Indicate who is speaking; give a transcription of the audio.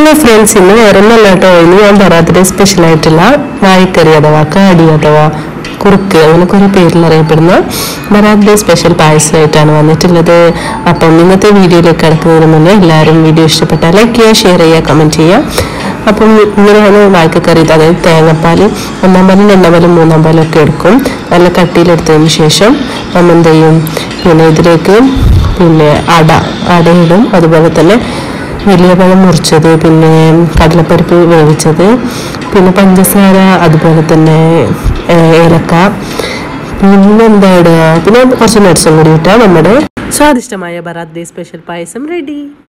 Speaker 1: hello friends ഇന്ന് വേറെ ഒന്നല്ല കേട്ടോ ഇന്ന് ഞാൻ ബറാത്തിൻ്റെ സ്പെഷ്യൽ ആയിട്ടുള്ള വാഴക്കറി അഥവാ കാടി അഥവാ കുറുക്ക് അങ്ങനെ കുറേ പേരിൽ അറിയപ്പെടുന്ന ബറാത്തിൻ്റെ സ്പെഷ്യൽ പായസമായിട്ടാണ് വന്നിട്ടുള്ളത് അപ്പം ഇന്നത്തെ വീഡിയോയിലേക്ക് കിടക്കുന്നതിന് മുന്നേ എല്ലാവരും വീഡിയോ ഇഷ്ടപ്പെട്ടാൽ ലൈക്ക് ചെയ്യുക ഷെയർ ചെയ്യുക കമൻറ്റ് ചെയ്യുക അപ്പം ഇങ്ങനെയാണ് വാഴക്കറി അതായത് തേങ്ങാപ്പാൽ ഒന്നാം പാലും രണ്ടാം പാലും മൂന്നാം പാലും ഒക്കെ എടുക്കും നല്ല കട്ടിയിലെടുത്തതിന് ശേഷം നമ്മൾ എന്ത് ചെയ്യും പിന്നെ ഇതിലേക്ക് പിന്നെ അട അടയിടും അതുപോലെ തന്നെ വലിയ പഴം മുറിച്ചത് പിന്നെ കടലപ്പരിപ്പ് വേവിച്ചത് പിന്നെ പഞ്ചസാര അതുപോലെ തന്നെ ഏഹ്, ഏലക്ക പിന്നെ എന്താ ഇടുക പിന്നെ കുറച്ച് നട്സും കൂടി ഇട്ടാൽ നമ്മുടെ സ്വാദിഷ്ടമായ Barat day special payasam ready